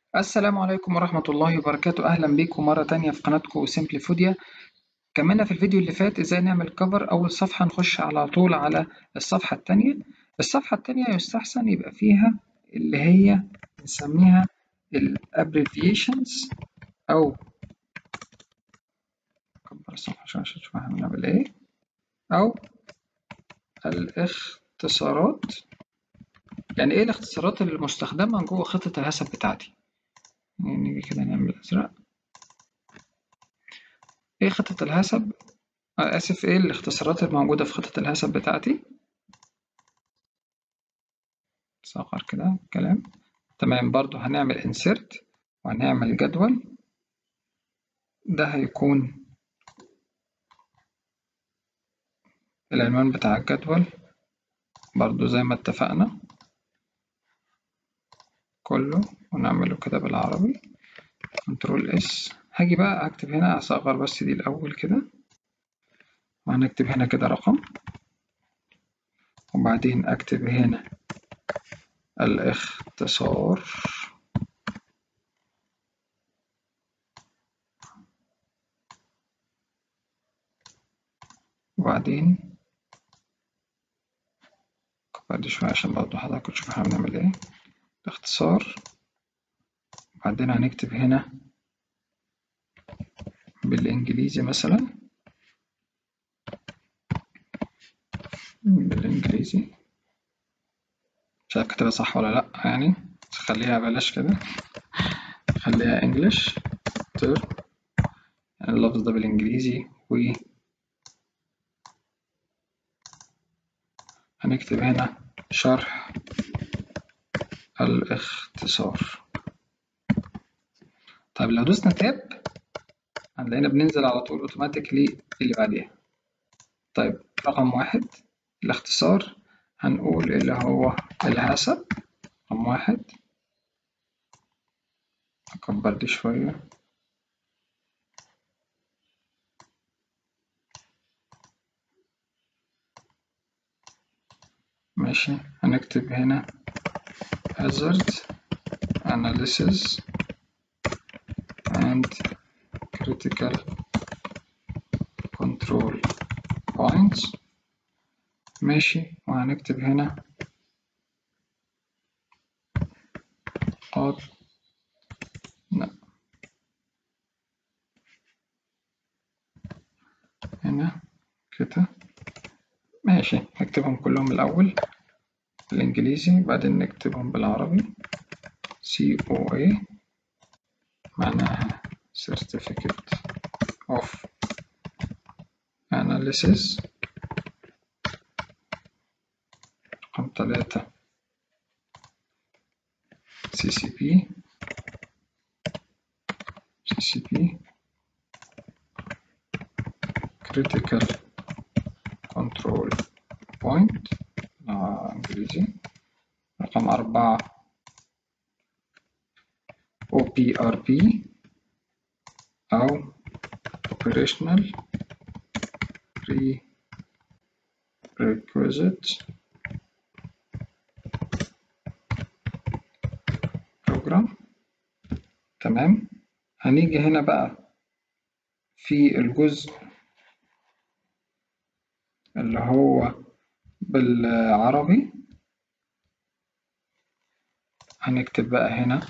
السلام عليكم ورحمة الله وبركاته أهلا بيكم مرة تانية في قناتكم سيمبلي فوديا كملنا في الفيديو اللي فات إزاي نعمل كفر أول صفحة نخش على طول على الصفحة التانية الصفحة التانية يستحسن يبقى فيها اللي هي نسميها ال abbreviations أو كبر الصفحة عشان تشوف هعملها بالإيه أو الاختصارات يعني إيه الاختصارات المستخدمة جوه خطة الهسب بتاعتي يعني نيجي كده نعمل أزرق ايه خطة الهسب آه آسف ايه الاختصارات الموجودة في خطة الهسب بتاعتي صغر كده الكلام تمام برضو هنعمل insert وهنعمل جدول ده هيكون العنوان بتاع الجدول برضو زي ما اتفقنا كله ونعمله كده بالعربي كنترول اس هاجي بقى اكتب هنا اصغر بس دي الاول كده وهنكتب هنا كده رقم وبعدين اكتب هنا الاختصار وبعدين بعد شوية عشان برضه حضرتك تشوف احنا بنعمل ايه الاختصار وبعدين هنكتب هنا بالإنجليزي مثلا بالإنجليزي مش عارف كتبها صح ولا لأ يعني خليها بلاش كده خليها انجلش تر يعني اللفظ ده بالإنجليزي و هنكتب هنا شرح الاختصار طيب لو دوسنا تاب هنلاقينا بننزل على طول اوتوماتيكلي اللي بعديها طيب رقم واحد الاختصار هنقول اللي هو الهسب رقم واحد أكبر دي شوية ماشي هنكتب هنا hazard analysis and critical control points ماشي وهنكتب هنا قط لا هنا كده ماشي هكتبهم كلهم الأول بالإنجليزي بعدين نكتبهم بالعربي COA معناها Certificate of Analysis رقم تلاتة CCP CCP Critical Control Point آه إنجليزي رقم أربعة OPRP أو Operational Prerequisite Program تمام هنيجي هنا بقى في الجزء اللي هو بالعربي هنكتب بقى هنا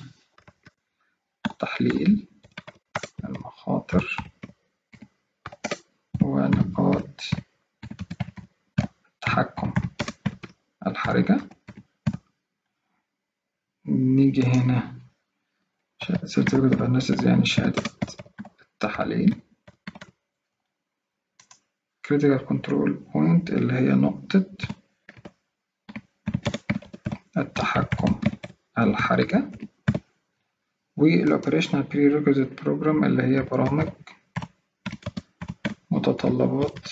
تحليل المخاطر ونقاط التحكم الحرجة نيجي هنا Certificate of Analysis يعني شهادة التحاليل Critical Control Point اللي هي نقطة التحكم الحرجة والoperational prerequisite program اللي هي برامج متطلبات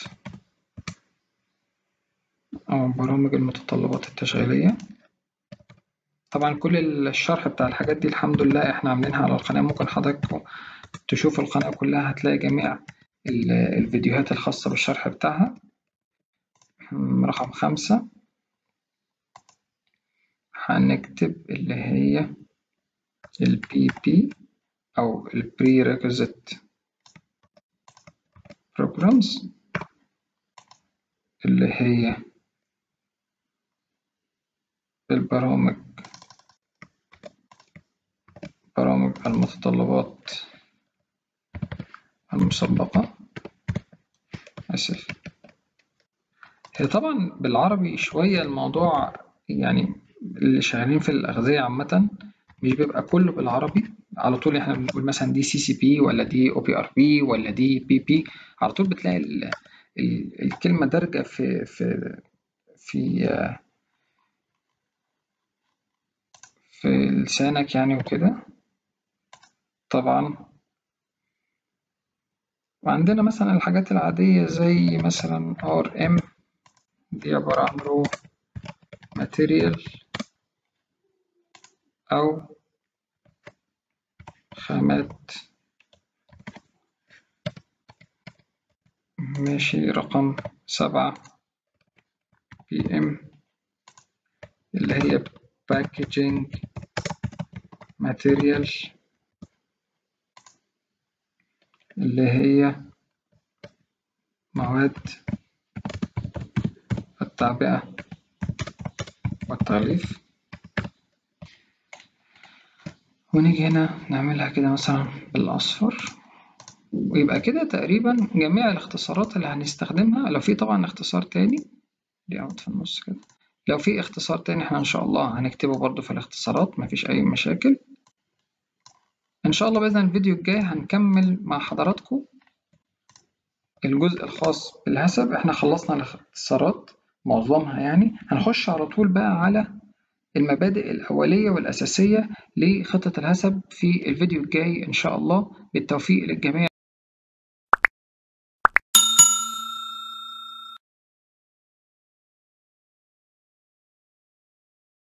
أو برامج المتطلبات التشغيلية طبعا كل الشرح بتاع الحاجات دي الحمد لله احنا عاملينها على القناة ممكن حضرتك تشوف القناة كلها هتلاقي جميع الفيديوهات الخاصة بالشرح بتاعها رقم خمسة هنكتب اللي هي ال PP أو ال Prerequisite Programs اللي هي البرامج برامج المتطلبات المسبقة آسف هي طبعا بالعربي شوية الموضوع يعني اللي شغالين في الأغذية عامة مش بيبقى كله بالعربي على طول احنا بنقول مثلا دي سي سي بي ولا دي او بي ار بي ولا دي بي بي على طول بتلاقي ال ال الكلمة دارجة في في في في لسانك يعني وكده طبعا وعندنا مثلا الحاجات العادية زي مثلا RM دي عبارة عن رو ماتيريال أو خامات ماشي رقم سبعة بي ام اللي هي باكجينج ماتيريال اللي هي مواد التعبئة والتغليف ونيجي هنا نعملها كده مثلا بالأصفر ويبقى كده تقريبا جميع الاختصارات اللي هنستخدمها لو في طبعا اختصار تاني دي اقعد في النص كده لو في اختصار تاني احنا ان شاء الله هنكتبه برضو في الاختصارات مفيش اي مشاكل ان شاء الله باذن الفيديو الجاي هنكمل مع حضراتكم الجزء الخاص بالحسب احنا خلصنا الاختصارات معظمها يعني هنخش على طول بقى على المبادئ الأولية والأساسية لخطة الحسب في الفيديو الجاي إن شاء الله بالتوفيق للجميع